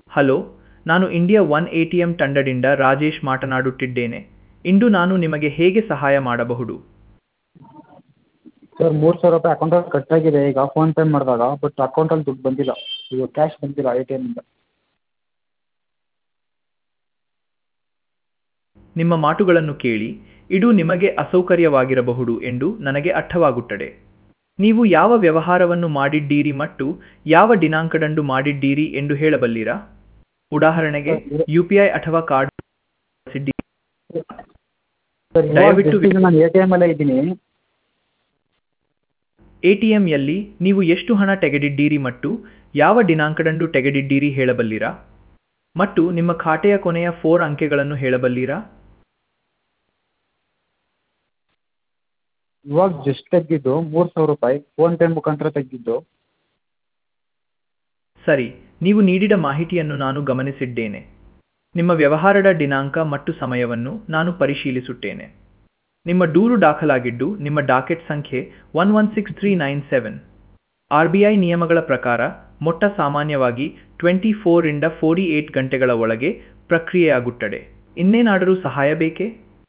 hello ನಾನು India one A T M ತಂಡದಿಂದ ರಾಜೇಶ್ ಮಾತನಾಡುತ್ತಿದ್ದೇನೆ ಇಂದು ನಾನು ನಿಮಗೆ ಹೇಗೆ ಸಹಾಯ ಮಾಡಬಹುದು ಸರ್ ಮೂರು ಸಾವಿರ ರೂಪಾಯಿ ಅಕೌಂಟಲ್ಲಿ ಕಟ್ಟಾಗಿದೆ ಈಗ ಫೋನ್ಪೇ ಮಾಡಿದಾಗ ಬಟ್ ಅಕೌಂಟಲ್ಲಿ ದುಡ್ಡು ಬಂದಿಲ್ಲ ಇದು ಕ್ಯಾಶ್ ಬಂದಿಲ್ಲ ಎ ಟಿ ಎಮ್ಮಿಂದ ನಿಮ್ಮ ಮಾತುಗಳನ್ನು ಕೇಳಿ ಇದು ನಿಮಗೆ ಅಸೌಕರ್ಯವಾಗಿರಬಹುದು ಎಂದು ನನಗೆ ಅರ್ಥವಾಗುತ್ತದೆ ನೀವು ಯಾವ ವ್ಯವಹಾರವನ್ನು ಮಾಡಿದ್ದೀರಿ ಮತ್ತು ಯಾವ ದಿನಾಂಕದಂದು ಮಾಡಿದ್ದೀರಿ ಎಂದು ಹೇಳಬಲ್ಲಿರಾ ಉದಾಹರಣೆಗೆ ಯು ಪಿ ಐ ಅಥವಾ ಕಾರ್ಡ್ ಬಳಸಿದ್ದೀರಿ ಸರ್ ದಯವಿಟ್ಟು ದಯವಿಟ್ಟು ನಾನು ಎ ಟಿ ಎಮ್ಮಲ್ಲೇ ಇದ್ದೀನಿ ಎ ಟಿ ಎಂಯಲ್ಲಿ ನೀವು ಎಷ್ಟು ಹಣ ತೆಗೆದಿದ್ದೀರಿ ಮತ್ತು ಯಾವ ದಿನಾಂಕದಂದು ತೆಗೆದಿದ್ದೀರಿ ಹೇಳಬಲ್ಲಿರಾ ಮತ್ತು ನಿಮ್ಮ ಖಾತೆಯ ಕೊನೆಯ ಫೋರ್ ಅಂಕೆಗಳನ್ನು ಹೇಳಬಲ್ಲಿರಾ ಇವಾಗ ಜಸ್ಟ್ ತೆಗೆದಿದ್ದು ಮೂರು ಸಾವಿರ ರೂಪಾಯಿ ಫೋನ್ಪೇ ಮುಖಾಂತರ ತೆಗೆದಿದ್ದು ಸರಿ ನೀವು ನೀಡಿದ ಮಾಹಿತಿಯನ್ನು ನಾನು ಗಮನಿಸಿದ್ದೇನೆ ನಿಮ್ಮ ವ್ಯವಹಾರದ ದಿನಾಂಕ ಮತ್ತು ಸಮಯವನ್ನು ನಾನು ಪರಿಶೀಲಿಸುತ್ತೇನೆ ನಿಮ್ಮ ದೂರು ದಾಖಲಾಗಿದ್ದು ನಿಮ್ಮ ಡಾಕೆಟ್ ಸಂಖ್ಯೆ one one six three nine seven R B I ನಿಯಮಗಳ ಪ್ರಕಾರ ಮೊಟ್ಟ ಸಾಮಾನ್ಯವಾಗಿ ಟ್ವೆಂಟಿ ಫೋರಿಂದ ಫೋರ್ಟಿ ಏಟ್ ಗಂಟೆಗಳ ಒಳಗೆ ಪ್ರಕ್ರಿಯೆಯಾಗುತ್ತದೆ ಇನ್ನೇನಾದರೂ ಸಹಾಯ ಬೇಕೇ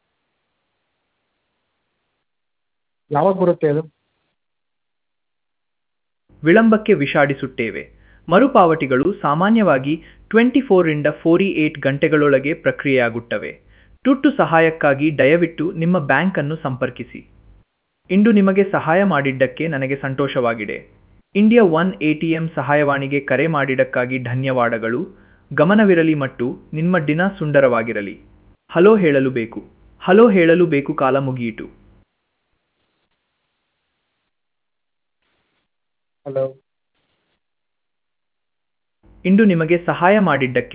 ಯಾವಾಗ ಬರುತ್ತೆ ಅದು ವಿಳಂಬಕ್ಕೆ ವಿಷಾದಿಸುತ್ತೇವೆ ಮರುಪಾವತಿಗಳು ಸಾಮಾನ್ಯವಾಗಿ ಟ್ವೆಂಟಿ ಫೋರಿಂದ ಫೋರ್ಟಿ ಏಟ್ ಗಂಟೆಗಳೊಳಗೆ ಪ್ರಕ್ರಿಯೆಯಾಗುತ್ತವೆ ತುರ್ತು ಸಹಾಯಕ್ಕಾಗಿ ದಯವಿಟ್ಟು ನಿಮ್ಮ ಬ್ಯಾಂಕನ್ನು ಸಂಪರ್ಕಿಸಿ ಇಂದು ನಿಮಗೆ ಸಹಾಯ ಮಾಡಿದ್ದಕ್ಕೆ ನನಗೆ ಸಂತೋಷವಾಗಿದೆ India one A T M ಸಹಾಯವಾಣಿಗೆ ಕರೆ ಮಾಡಿದ್ದಕ್ಕಾಗಿ ಧನ್ಯವಾದಗಳು ಗಮನವಿರಲಿ ಮತ್ತು ನಿಮ್ಮ ದಿನ ಸುಂದರವಾಗಿರಲಿ ಹಲೋ ಹೇಳಲು ಬೇಕು ಹಲೋ ಹೇಳಲು ಬೇಕು ಕಾಲ ಮುಗಿಯಿತು ಹಲೋ ಇಂದು ನಿಮಗೆ ಸಹಾಯ ಮಾಡಿದ್ದಕ್ಕೆ